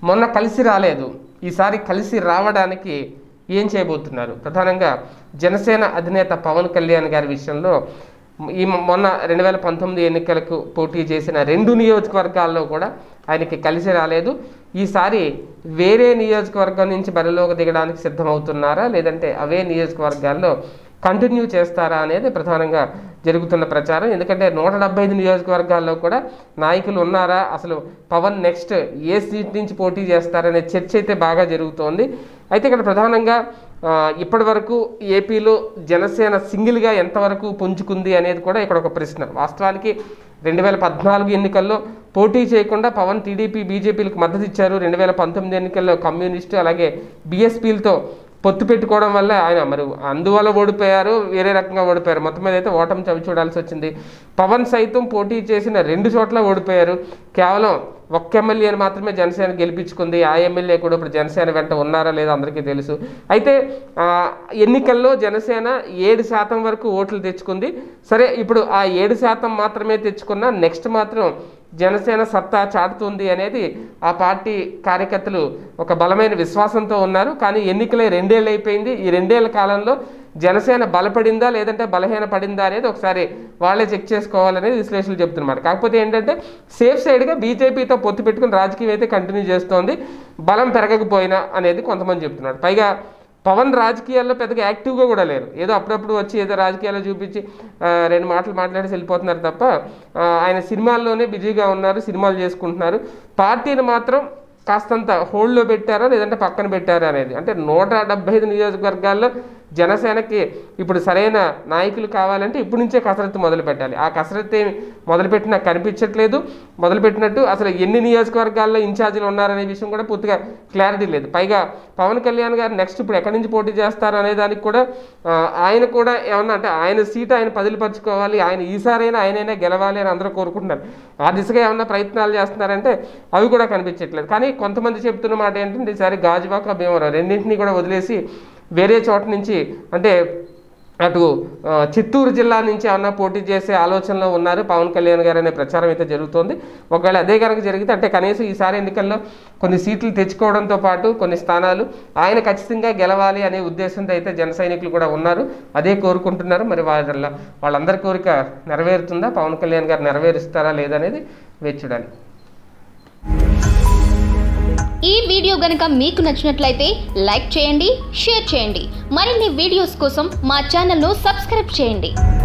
మొన్న కలిసి రాలేదు ఈసారి కలిసి రావడానికి ఏం చేయబోతున్నారు ప్రధానంగా జనసేన అధినేత పవన్ కళ్యాణ్ గారి విషయంలో ఈ మొన్న రెండు వేల పంతొమ్మిది ఎన్నికలకు పోటీ చేసిన రెండు నియోజకవర్గాల్లో కూడా ఆయనకి కలిసి రాలేదు ఈసారి వేరే నియోజకవర్గం నుంచి బరిలోకి దిగడానికి సిద్ధమవుతున్నారా లేదంటే అవే నియోజకవర్గాల్లో కంటిన్యూ చేస్తారా అనేది ప్రధానంగా జరుగుతున్న ప్రచారం ఎందుకంటే నూట డెబ్బై ఐదు నియోజకవర్గాల్లో కూడా నాయకులు ఉన్నారా అసలు పవన్ నెక్స్ట్ ఏ సీట్ నుంచి పోటీ చేస్తారనే చర్చ అయితే బాగా జరుగుతోంది అయితే ఇక్కడ ప్రధానంగా ఆ, ఇప్పటి వరకు ఏపీలో జనసేన సింగిల్గా ఎంతవరకు పుంజుకుంది అనేది కూడా ఇక్కడ ఒక ప్రశ్న వాస్తవానికి రెండు వేల పద్నాలుగు ఎన్నికల్లో పోటీ చేయకుండా పవన్ టీడీపీ బీజేపీలకు మద్దతు ఇచ్చారు రెండు వేల పంతొమ్మిది ఎన్నికల్లో కమ్యూనిస్టు అలాగే బీఎస్పీలతో పొత్తు పెట్టుకోవడం వల్ల ఆయన మరి అందువల్ల ఓడిపోయారు వేరే రకంగా ఓడిపోయారు మొత్తం మీద అయితే ఓటమి చవి చూడాల్సి వచ్చింది పవన్ సైతం పోటీ చేసిన రెండు చోట్ల ఓడిపోయారు కేవలం ఒక్క ఎమ్మెల్యేని మాత్రమే జనసేన గెలిపించుకుంది ఆ ఎమ్మెల్యే కూడా ఇప్పుడు జనసేన వెంట ఉన్నారా లేదా అందరికీ తెలుసు అయితే ఆ, ఎన్నికల్లో జనసేన ఏడు శాతం వరకు ఓట్లు తెచ్చుకుంది సరే ఇప్పుడు ఆ ఏడు శాతం మాత్రమే తెచ్చుకున్నా నెక్స్ట్ మాత్రం జనసేన సత్తా చాటుతుంది అనేది ఆ పార్టీ కార్యకర్తలు ఒక బలమైన విశ్వాసంతో ఉన్నారు కానీ ఎన్నికలే రెండేళ్ళు అయిపోయింది ఈ రెండేళ్ల కాలంలో జనసేన బలపడిందా లేదంటే బలహీన పడిందా అనేది ఒకసారి వాళ్ళే చెక్ చేసుకోవాలనేది విశ్లేషణలు చెప్తున్నారు కాకపోతే ఏంటంటే సేఫ్ సైడ్గా బీజేపీతో పొత్తు పెట్టుకుని రాజకీయం అయితే కంటిన్యూ చేస్తోంది బలం పెరగకపోయినా అనేది కొంతమంది చెప్తున్నారు పైగా పవన్ రాజకీయాల్లో పెద్దగా యాక్టివ్గా కూడా లేరు ఏదో అప్పుడప్పుడు వచ్చి ఏదో రాజకీయాల్లో చూపించి ఆ, రెండు మాటలు మాట్లాడేసి వెళ్ళిపోతున్నారు తప్ప ఆ, ఆయన సినిమాల్లోనే బిజీగా ఉన్నారు సినిమాలు చేసుకుంటున్నారు పార్టీని మాత్రం కాస్తంత హోల్డ్లో పెట్టారా లేదంటే పక్కన పెట్టారా అనేది అంటే నూట డెబ్బై ఐదు నియోజకవర్గాల్లో జనసేనకి ఇప్పుడు సరైన నాయకులు కావాలంటే ఇప్పటి నుంచే కసరత్తు మొదలు పెట్టాలి ఆ కసరత్తు ఏమి మొదలుపెట్టినా కనిపించట్లేదు మొదలుపెట్టినట్టు అసలు ఎన్ని నియోజకవర్గాల్లో ఇన్ఛార్జీలు ఉన్నారనే విషయం కూడా పూర్తిగా క్లారిటీ లేదు పైగా పవన్ కళ్యాణ్ గారు నెక్స్ట్ ఇప్పుడు ఎక్కడి నుంచి పోటీ చేస్తారు అనే దానికి కూడా ఆ, ఆయన కూడా ఏమన్నా అంటే ఆయన సీట్ ఆయన పదిలిపరచుకోవాలి ఆయన ఈసారైనా ఆయనైనా గెలవాలి అని అందరూ కోరుకుంటున్నారు ఆ దిశగా ఏమన్నా ప్రయత్నాలు చేస్తున్నారంటే అవి కూడా కనిపించట్లేదు కానీ కొంతమంది చెప్తున్న మాట ఏంటంటే ఈసారి గాజువాక భీమవరం రెండింటినీ కూడా వదిలేసి వేరే చోట నుంచి అంటే అటు ఆ, చిత్తూరు జిల్లా నుంచి ఏమన్నా పోటీ చేసే ఆలోచనలో ఉన్నారు పవన్ కళ్యాణ్ గారు అనే ప్రచారం అయితే జరుగుతోంది ఒకవేళ అదే కనుక జరిగితే అంటే కనీసం ఈసారి ఎన్నికల్లో కొన్ని సీట్లు తెచ్చుకోవడంతో పాటు కొన్ని స్థానాలు ఆయన ఖచ్చితంగా గెలవాలి అనే ఉద్దేశంతో అయితే జన సైనికులు కూడా ఉన్నారు అదే కోరుకుంటున్నారు మరి వాళ్ళ వాళ్ళందరి కోరిక నెరవేరుతుందా పవన్ కళ్యాణ్ గారు నెరవేరుస్తారా లేదనేది వేచి చూడాలి ఈ వీడియో గనుక మీకు నచ్చినట్లయితే లైక్ చేయండి షేర్ చేయండి మరిన్ని వీడియోస్ కోసం మా ఛానల్ను సబ్స్క్రైబ్ చేయండి